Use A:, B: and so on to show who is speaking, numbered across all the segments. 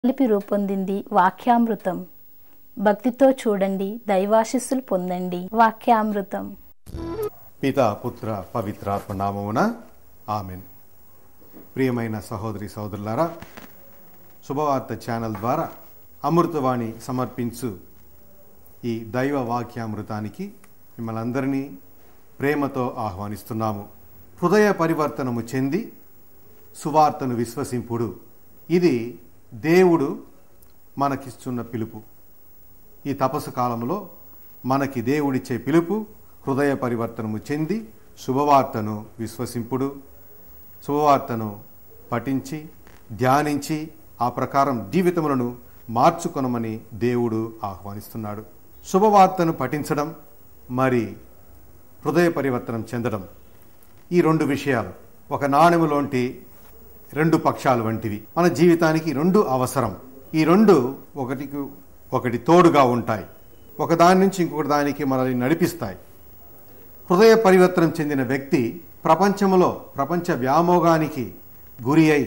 A: కలిపి రూపొందింది వాక్యామృతం భక్తితో చూడండి దైవాశిస్సులు పొందండి వాక్యామృతం
B: పితా పుత్ర పవిత్రాత్మ నామమున ఆమెన్ ప్రియమైన సహోదరి సహోదరులారా శుభవార్త ఛానల్ ద్వారా అమృతవాణి సమర్పించు ఈ దైవ వాక్యామృతానికి మిమ్మల్ని అందరినీ ప్రేమతో ఆహ్వానిస్తున్నాము హృదయ పరివర్తనము చెంది సువార్తను విశ్వసింపుడు ఇది దేవుడు మనకిస్తున్న పిలుపు ఈ తపస్సు కాలంలో మనకి దేవుడిచ్చే పిలుపు హృదయ పరివర్తనము చెంది శుభవార్తను విశ్వసింపుడు శుభవార్తను పఠించి ధ్యానించి ఆ ప్రకారం జీవితములను మార్చుకొనమని దేవుడు ఆహ్వానిస్తున్నాడు శుభవార్తను పఠించడం మరి హృదయ పరివర్తనం చెందడం ఈ రెండు విషయాలు ఒక నాణెములోంటి రెండు పక్షాలు వంటివి మన జీవితానికి రెండు అవసరం ఈ రెండు ఒకటికి ఒకటి తోడుగా ఉంటాయి ఒకదాని నుంచి ఇంకొకటి దానికి మనల్ని నడిపిస్తాయి హృదయ పరివర్తనం చెందిన వ్యక్తి ప్రపంచములో ప్రపంచ వ్యామోగానికి గురి అయి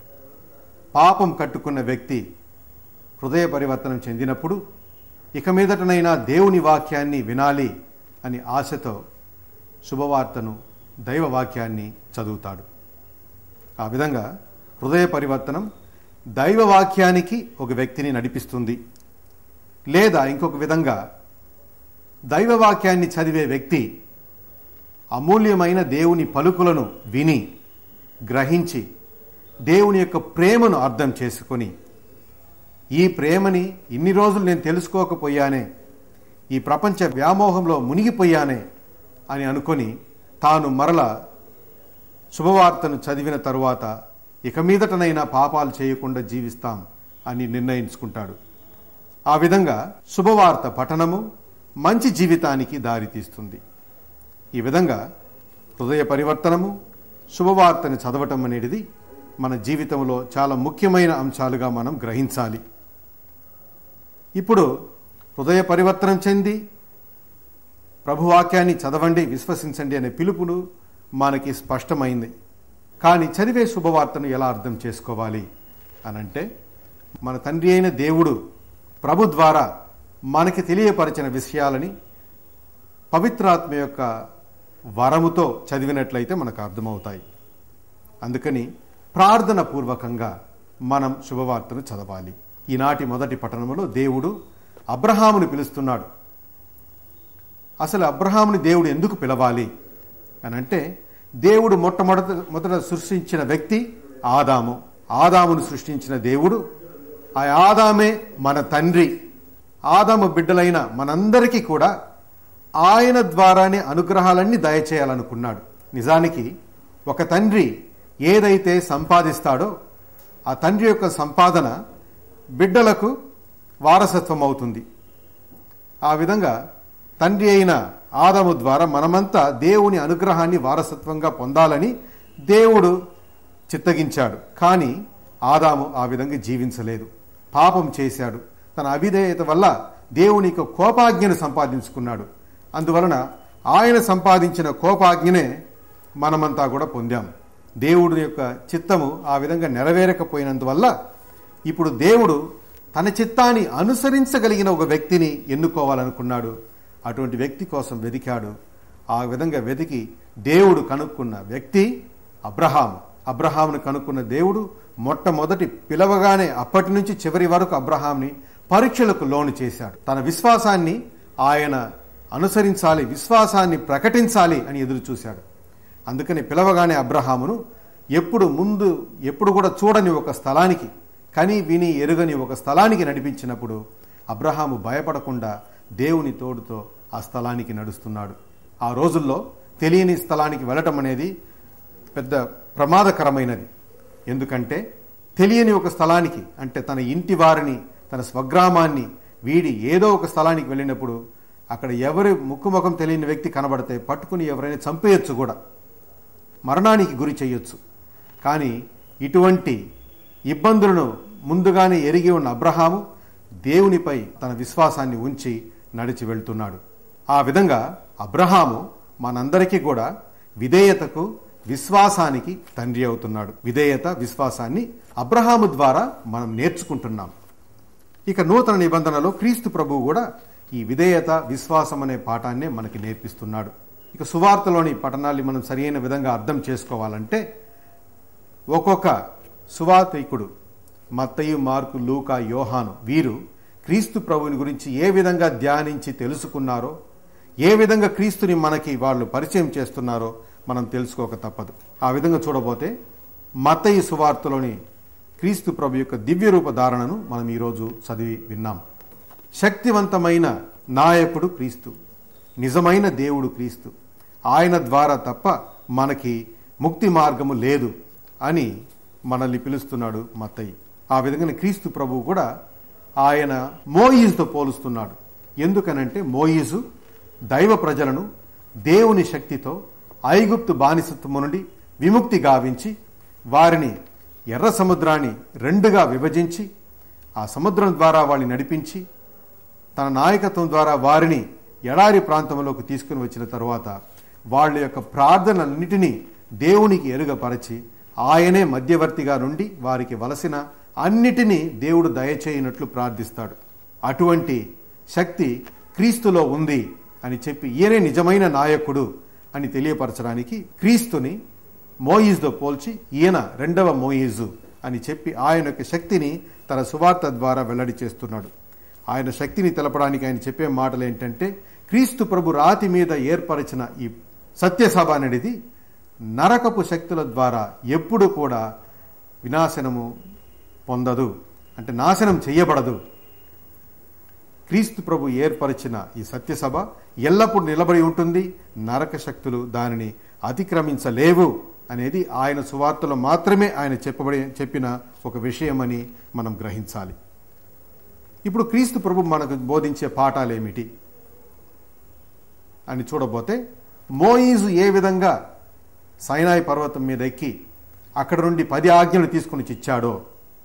B: పాపం కట్టుకున్న వ్యక్తి హృదయ పరివర్తనం చెందినప్పుడు ఇక మీదటనైనా దేవుని వాక్యాన్ని వినాలి అని ఆశతో శుభవార్తను దైవ వాక్యాన్ని చదువుతాడు ఆ విధంగా హృదయ పరివర్తనం దైవ వాక్యానికి ఒక వ్యక్తిని నడిపిస్తుంది లేదా ఇంకొక విధంగా దైవ వాక్యాన్ని చదివే వ్యక్తి అమూల్యమైన దేవుని పలుకులను విని గ్రహించి దేవుని యొక్క ప్రేమను అర్థం చేసుకొని ఈ ప్రేమని ఇన్ని రోజులు నేను తెలుసుకోకపోయానే ఈ ప్రపంచ వ్యామోహంలో మునిగిపోయానే అని అనుకొని తాను మరల శుభవార్తను చదివిన తరువాత ఇక మీదటనైనా పాపాలు చేయకుండా జీవిస్తాం అని నిర్ణయించుకుంటాడు ఆ విధంగా శుభవార్త పఠనము మంచి జీవితానికి దారితీస్తుంది ఈ విధంగా హృదయ పరివర్తనము శుభవార్తని చదవటం అనేది మన జీవితంలో చాలా ముఖ్యమైన అంశాలుగా మనం గ్రహించాలి ఇప్పుడు హృదయ పరివర్తనం చెంది ప్రభువాక్యాన్ని చదవండి విశ్వసించండి అనే పిలుపును మనకి స్పష్టమైంది కానీ చదివే శుభవార్తను ఎలా అర్థం చేసుకోవాలి అనంటే మన తండ్రి అయిన దేవుడు ప్రభు ద్వారా మనకి తెలియపరిచిన విషయాలని పవిత్రాత్మ యొక్క వరముతో చదివినట్లయితే మనకు అర్థమవుతాయి అందుకని ప్రార్థన పూర్వకంగా మనం శుభవార్తను చదవాలి ఈనాటి మొదటి పట్టణంలో దేవుడు అబ్రహామును పిలుస్తున్నాడు అసలు అబ్రహాముని దేవుడు ఎందుకు పిలవాలి అని అంటే దేవుడు మొట్టమొదట మొదట సృష్టించిన వ్యక్తి ఆదాము ఆదామును సృష్టించిన దేవుడు ఆ ఆదామే మన తండ్రి ఆదాము బిడ్డలైన మనందరికీ కూడా ఆయన ద్వారానే అనుగ్రహాలన్నీ దయచేయాలనుకున్నాడు నిజానికి ఒక తండ్రి ఏదైతే సంపాదిస్తాడో ఆ తండ్రి యొక్క సంపాదన బిడ్డలకు వారసత్వం అవుతుంది ఆ విధంగా తండ్రి అయిన ఆదాము ద్వారా మనమంతా దేవుని అనుగ్రహాన్ని వారసత్వంగా పొందాలని దేవుడు చిత్తగించాడు కానీ ఆదాము ఆ విధంగా జీవించలేదు పాపం చేశాడు తన అవిధేయత వల్ల దేవుని యొక్క కోపాజ్ఞను సంపాదించుకున్నాడు అందువలన ఆయన సంపాదించిన కోపాజ్ఞనే మనమంతా కూడా పొందాం దేవుడి యొక్క చిత్తము ఆ విధంగా నెరవేరకపోయినందువల్ల ఇప్పుడు దేవుడు తన చిత్తాన్ని అనుసరించగలిగిన ఒక వ్యక్తిని ఎన్నుకోవాలనుకున్నాడు అటువంటి వ్యక్తి కోసం వెతికాడు ఆ విధంగా వెతికి దేవుడు కనుక్కున్న వ్యక్తి అబ్రహాం అబ్రహాంను కనుక్కున్న దేవుడు మొట్టమొదటి పిలవగానే అప్పటి నుంచి చివరి వరకు అబ్రహాంని పరీక్షలకు లోను చేశాడు తన విశ్వాసాన్ని ఆయన అనుసరించాలి విశ్వాసాన్ని ప్రకటించాలి అని ఎదురు చూశాడు అందుకని పిలవగానే అబ్రహామును ఎప్పుడు ముందు ఎప్పుడు కూడా చూడని ఒక స్థలానికి కని విని ఎరుగని ఒక స్థలానికి నడిపించినప్పుడు అబ్రహాము భయపడకుండా దేవుని తోడుతో ఆ స్థలానికి నడుస్తున్నాడు ఆ రోజుల్లో తెలియని స్థలానికి వెళ్ళటం అనేది పెద్ద ప్రమాదకరమైనది ఎందుకంటే తెలియని ఒక స్థలానికి అంటే తన ఇంటి వారిని తన స్వగ్రామాన్ని వీడి ఏదో ఒక స్థలానికి వెళ్ళినప్పుడు అక్కడ ఎవరి ముక్కుముఖం తెలియని వ్యక్తి కనబడితే పట్టుకుని ఎవరైనా చంపేయచ్చు కూడా మరణానికి గురి చేయొచ్చు కానీ ఇటువంటి ఇబ్బందులను ముందుగానే ఎరిగి ఉన్న అబ్రహాము దేవునిపై తన విశ్వాసాన్ని ఉంచి నడిచి వెళ్తున్నాడు ఆ విధంగా అబ్రహాము మనందరికీ కూడా విధేయతకు విశ్వాసానికి తండ్రి అవుతున్నాడు విధేయత విశ్వాసాన్ని అబ్రహాము ద్వారా మనం నేర్చుకుంటున్నాం ఇక నూతన నిబంధనలో క్రీస్తు ప్రభువు కూడా ఈ విధేయత విశ్వాసం అనే పాఠాన్నే మనకి నేర్పిస్తున్నాడు ఇక సువార్తలోని పఠనాల్ని మనం సరియైన విధంగా అర్థం చేసుకోవాలంటే ఒక్కొక్క సువార్తికుడు మత్తయి మార్కు లూకా యోహాను వీరు క్రీస్తు ప్రభుని గురించి ఏ విధంగా ధ్యానించి తెలుసుకున్నారో ఏ విధంగా క్రీస్తుని మనకి వాళ్ళు పరిచయం చేస్తున్నారో మనం తెలుసుకోక తప్పదు ఆ విధంగా చూడబోతే మత్తయి సువార్తలోని క్రీస్తు ప్రభు యొక్క దివ్య రూప ధారణను మనం ఈరోజు చదివి విన్నాం శక్తివంతమైన నాయకుడు క్రీస్తు నిజమైన దేవుడు క్రీస్తు ఆయన ద్వారా తప్ప మనకి ముక్తి మార్గము లేదు అని మనల్ని పిలుస్తున్నాడు మత్తయి ఆ విధంగా క్రీస్తు ప్రభువు కూడా ఆయన మోయిజుతో పోలుస్తున్నాడు ఎందుకనంటే మోయిజు దైవ ప్రజలను దేవుని శక్తితో ఐగుప్తు బానిసత్వము నుండి విముక్తి గావించి వారిని ఎర్ర సముద్రాన్ని రెండుగా విభజించి ఆ సముద్రం ద్వారా వాళ్ళని నడిపించి తన నాయకత్వం ద్వారా వారిని ఎడారి ప్రాంతంలోకి తీసుకుని వచ్చిన తరువాత వాళ్ళ యొక్క ప్రార్థనలన్నిటినీ దేవునికి ఎరుగపరచి ఆయనే మధ్యవర్తిగా నుండి వారికి వలసిన అన్నిటినీ దేవుడు దయచేయనట్లు ప్రార్థిస్తాడు అటువంటి శక్తి క్రీస్తులో ఉంది అని చెప్పి ఈయనే నిజమైన నాయకుడు అని తెలియపరచడానికి క్రీస్తుని మోయిజ్తో పోల్చి ఈయన రెండవ మోయిజు అని చెప్పి ఆయన యొక్క శక్తిని తన సువార్త ద్వారా వెల్లడి చేస్తున్నాడు ఆయన శక్తిని తెలపడానికి ఆయన చెప్పే మాటలు ఏంటంటే క్రీస్తు ప్రభు రాతి మీద ఏర్పరిచిన ఈ సత్యసభ అనేది నరకపు శక్తుల ద్వారా ఎప్పుడు కూడా వినాశనము పొందదు అంటే నాశనం చేయబడదు క్రీస్తు ప్రభు ఏర్పరిచిన ఈ సత్యసభ ఎల్లప్పుడూ నిలబడి ఉంటుంది నరక శక్తులు దానిని అతిక్రమించలేవు అనేది ఆయన సువార్తలో మాత్రమే ఆయన చెప్పబడి చెప్పిన ఒక విషయమని మనం గ్రహించాలి ఇప్పుడు క్రీస్తు ప్రభు మనకు బోధించే పాఠాలు ఏమిటి అని చూడబోతే మోయిజు ఏ విధంగా సైనాయి పర్వతం మీద ఎక్కి అక్కడ నుండి పది ఆజ్ఞలు తీసుకుని ఇచ్చాడో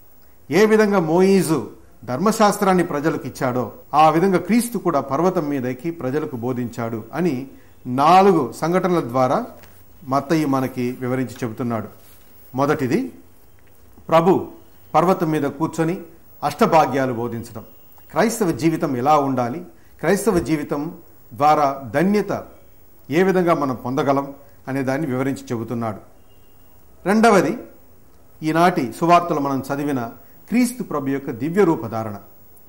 B: ఏ విధంగా మోయిజు ధర్మశాస్త్రాన్ని ప్రజలకు ఇచ్చాడో ఆ విధంగా క్రీస్తు కూడా పర్వతం మీద ఎక్కి ప్రజలకు బోధించాడు అని నాలుగు సంఘటనల ద్వారా మత్తయ్య మనకి వివరించి చెబుతున్నాడు మొదటిది ప్రభు పర్వతం మీద కూర్చొని అష్టభాగ్యాలు బోధించడం క్రైస్తవ జీవితం ఎలా ఉండాలి క్రైస్తవ జీవితం ద్వారా ధన్యత ఏ విధంగా మనం పొందగలం అనే దాన్ని వివరించి చెబుతున్నాడు రెండవది ఈనాటి సువార్తలు మనం చదివిన క్రీస్తు ప్రభు యొక్క దివ్య రూపధారణ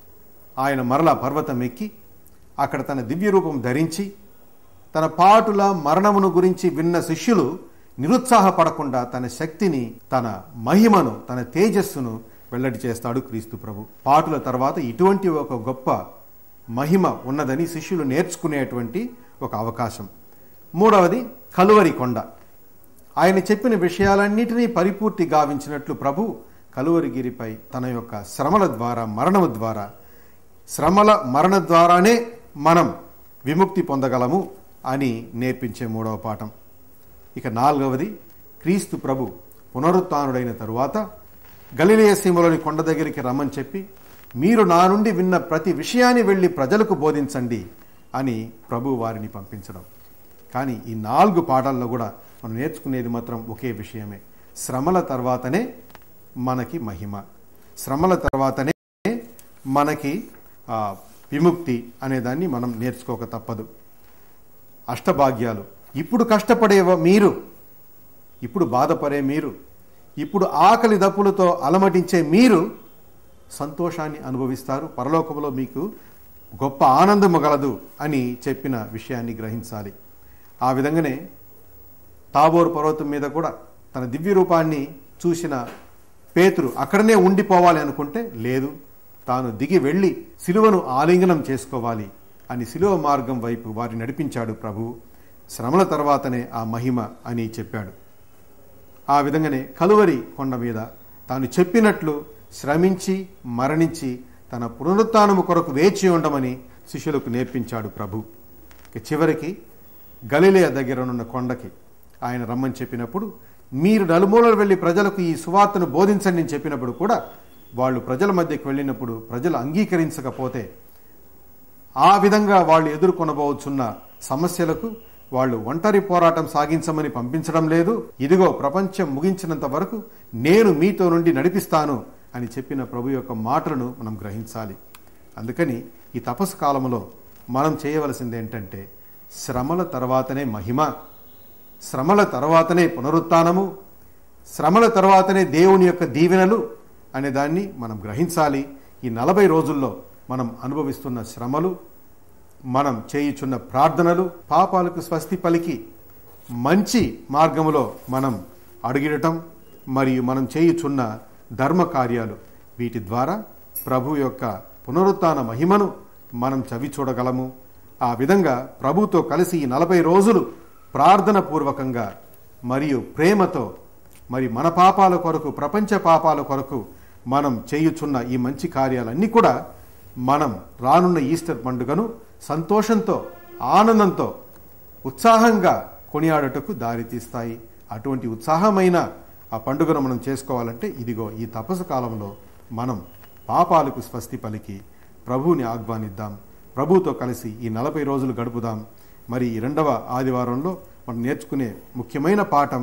B: ఆయన మరలా పర్వతం ఎక్కి అక్కడ తన దివ్య రూపం ధరించి తన పాటుల మరణమును గురించి విన్న శిష్యులు నిరుత్సాహపడకుండా తన శక్తిని తన మహిమను తన తేజస్సును వెల్లడి చేస్తాడు క్రీస్తు ప్రభు పాటుల తర్వాత ఇటువంటి ఒక గొప్ప మహిమ ఉన్నదని శిష్యులు నేర్చుకునేటువంటి ఒక అవకాశం మూడవది కలువరి కొండ ఆయన చెప్పిన విషయాలన్నిటినీ పరిపూర్తి గావించినట్లు ప్రభు కలువరిగిరిపై తన యొక్క శ్రమల ద్వారా మరణము ద్వారా శ్రమల మరణ ద్వారానే మనం విముక్తి పొందగలము అని నేర్పించే మూడవ పాఠం ఇక నాలుగవది క్రీస్తు ప్రభు పునరుత్డైన తరువాత గలిలయ సీమలోని కొండ దగ్గరికి రమ్మని చెప్పి మీరు నా నుండి విన్న ప్రతి విషయాన్ని వెళ్ళి ప్రజలకు బోధించండి అని ప్రభు వారిని పంపించడం కానీ ఈ నాలుగు పాఠాల్లో కూడా మనం నేర్చుకునేది మాత్రం ఒకే విషయమే శ్రమల తర్వాతనే మనకి మహిమ శ్రమల తర్వాతనే మనకి ఆ, విముక్తి అనేదాన్ని మనం నేర్చుకోక తప్పదు అష్టభాగ్యాలు ఇప్పుడు కష్టపడే మీరు ఇప్పుడు బాధపడే మీరు ఇప్పుడు ఆకలి దప్పులతో అలమటించే మీరు సంతోషాన్ని అనుభవిస్తారు పరలోకంలో మీకు గొప్ప ఆనందము గలదు అని చెప్పిన విషయాన్ని గ్రహించాలి ఆ విధంగానే తాబోరు పర్వతం మీద కూడా తన దివ్య రూపాన్ని చూసిన పేతురు అక్కడనే ఉండిపోవాలి అనుకుంటే లేదు తాను దిగి వెళ్ళి సిలువను ఆలింగనం చేసుకోవాలి అని సిలువ మార్గం వైపు వారిని నడిపించాడు ప్రభు శ్రమల తర్వాతనే ఆ మహిమ అని చెప్పాడు ఆ విధంగానే కలువరి కొండ మీద తాను చెప్పినట్లు శ్రమించి మరణించి తన పునరుత్నము కొరకు వేచి ఉండమని శిష్యులకు నేర్పించాడు ప్రభు ఇక చివరికి గలిలయ దగ్గరనున్న కొండకి ఆయన రమ్మని చెప్పినప్పుడు మీరు నలుమూలలు వెళ్ళి ప్రజలకు ఈ సువార్తను బోధించండి అని చెప్పినప్పుడు కూడా వాళ్ళు ప్రజల మధ్యకి వెళ్ళినప్పుడు ప్రజలు అంగీకరించకపోతే ఆ విధంగా వాళ్ళు ఎదుర్కొనబోచున్న సమస్యలకు వాళ్ళు ఒంటరి పోరాటం సాగించమని పంపించడం లేదు ఇదిగో ప్రపంచం ముగించినంత వరకు నేను మీతో నుండి నడిపిస్తాను అని చెప్పిన ప్రభు యొక్క మాటలను మనం గ్రహించాలి అందుకని ఈ తపస్సు కాలంలో మనం చేయవలసింది ఏంటంటే శ్రమల తర్వాతనే మహిమ శ్రమల తర్వాతనే పునరుత్నము శ్రమల తర్వాతనే దేవుని యొక్క దీవెనలు అనే దాన్ని మనం గ్రహించాలి ఈ నలభై రోజుల్లో మనం అనుభవిస్తున్న శ్రమలు మనం చేయుచున్న ప్రార్థనలు పాపాలకు స్వస్తి పలికి మంచి మార్గములో మనం అడుగిడటం మరియు మనం చేయుచున్న ధర్మ కార్యాలు వీటి ద్వారా ప్రభు యొక్క పునరుత్న మహిమను మనం చవి చూడగలము ఆ విధంగా ప్రభుతో కలిసి ఈ నలభై రోజులు ప్రార్థన పూర్వకంగా మరియు ప్రేమతో మరి మన పాపాల కొరకు ప్రపంచ పాపాల కొరకు మనం చేయుచున్న ఈ మంచి కార్యాలన్నీ కూడా మనం రానున్న ఈస్టర్ పండుగను సంతోషంతో ఆనందంతో ఉత్సాహంగా కొనియాడటకు దారితీస్తాయి అటువంటి ఉత్సాహమైన ఆ పండుగను మనం చేసుకోవాలంటే ఇదిగో ఈ తపస్సు కాలంలో మనం పాపాలకు స్వస్తి పలికి ప్రభువుని ఆహ్వానిద్దాం ప్రభువుతో కలిసి ఈ నలభై రోజులు గడుపుదాం మరి ఈ రెండవ ఆదివారంలో మనం నేర్చుకునే ముఖ్యమైన పాఠం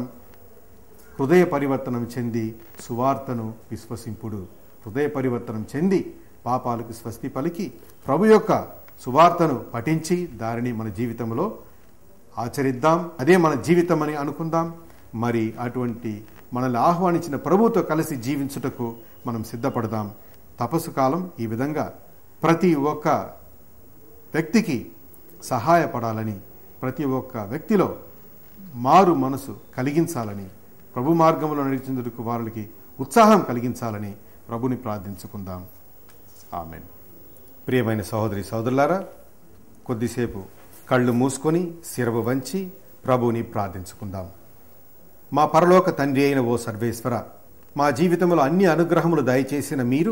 B: హృదయ పరివర్తనం చెంది సువార్తను విశ్వసింపుడు హృదయ పరివర్తనం చెంది పాపాలకు స్వస్తి పలికి ప్రభు యొక్క సువార్తను పఠించి దానిని మన జీవితంలో ఆచరిద్దాం అదే మన జీవితం అని అనుకుందాం మరి అటువంటి మనల్ని ఆహ్వానించిన ప్రభుతో కలిసి జీవించుటకు మనం సిద్ధపడదాం తపస్సు కాలం ఈ విధంగా ప్రతి ఒక్క వ్యక్తికి సహాయపడాలని ప్రతి ఒక్క వ్యక్తిలో మారు మనసు కలిగించాలని ప్రభు మార్గంలో నడిచేందుకు వారికి ఉత్సాహం కలిగించాలని ప్రభుని ప్రార్థించుకుందాం ఆమెన్ ప్రియమైన సహోదరి సహోదరులారా కొద్దిసేపు కళ్ళు మూసుకొని శిరవు వంచి ప్రభుని ప్రార్థించుకుందాం మా పరలోక తండ్రి అయిన ఓ సర్వేశ్వర మా జీవితంలో అన్ని అనుగ్రహములు దయచేసిన మీరు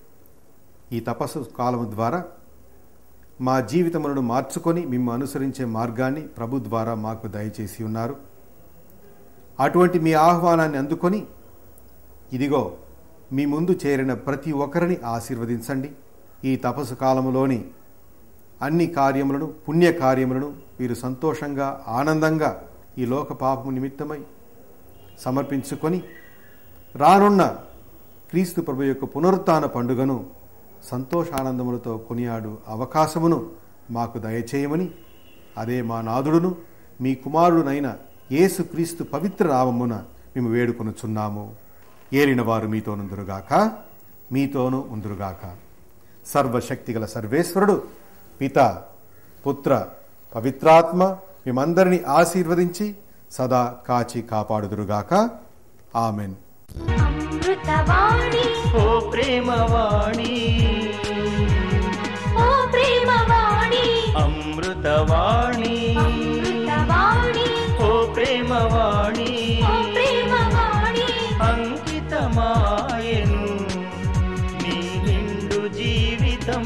B: ఈ తపస్సు కాలము ద్వారా మా జీవితములను మార్చుకొని మిమ్ము అనుసరించే మార్గాన్ని ప్రభు ద్వారా మాకు దయచేసి ఉన్నారు అటువంటి మీ ఆహ్వానాన్ని అందుకొని ఇదిగో మీ ముందు చేరిన ప్రతి ఒక్కరిని ఆశీర్వదించండి ఈ తపస్సు కాలములోని అన్ని కార్యములను పుణ్య కార్యములను వీరు సంతోషంగా ఆనందంగా ఈ లోక పాపము నిమిత్తమై సమర్పించుకొని రానున్న క్రీస్తు ప్రభు యొక్క పునరుత్న పండుగను సంతోషానందములతో కొనియాడు అవకాశమును మాకు దయచేయమని అదే మా నాదుడును మీ కుమారుడునైన యేసు క్రీస్తు పవిత్ర నామమున మేము వేడుకొనుచున్నాము ఏలిన వారు మీతోనుందురుగాక మీతోనూ ఉందురుగాక సర్వశక్తిగల సర్వేశ్వరుడు పిత పుత్ర పవిత్రాత్మ మేమందరినీ ఆశీర్వదించి సదా కాచి కాపాడుదురుగాక ఆమెన్
C: అమృతవాణి
D: ఓ ప్రేమవాణి
C: ఓ ప్రేమవాణి
D: అమృతవాణి
C: అమృతవాణి
D: ఓ ప్రేమవాణి
C: ఓ ప్రేమవాణి
D: అంకితమాయను నీ నిండు జీవితం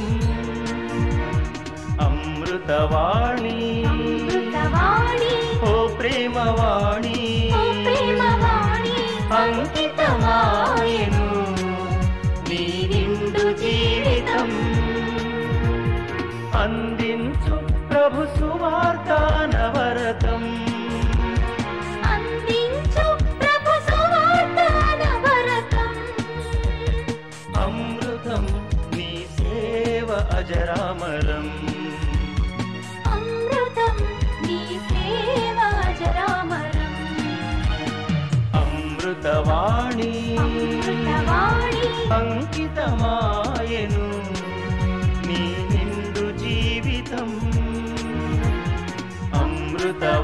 D: అమృతవాణి
C: అమృతవాణి
D: ఓ ప్రేమవాణి
C: ఓ ప్రేమవాణి
D: అంకితమాయను నీ నిండు జీవితం అందించు ప్రభు సువార్త నవరతం
C: అందించు ప్రభు సువార్త నవరతం
D: అమృతం నీ సేవ అజరామరం
C: అమృతం నీ సేవ అజరామరం
D: అమృతవాణి
C: అమృతవాణి
D: అంకితమాయను నీ నిండు జీవితం అమృతవాణి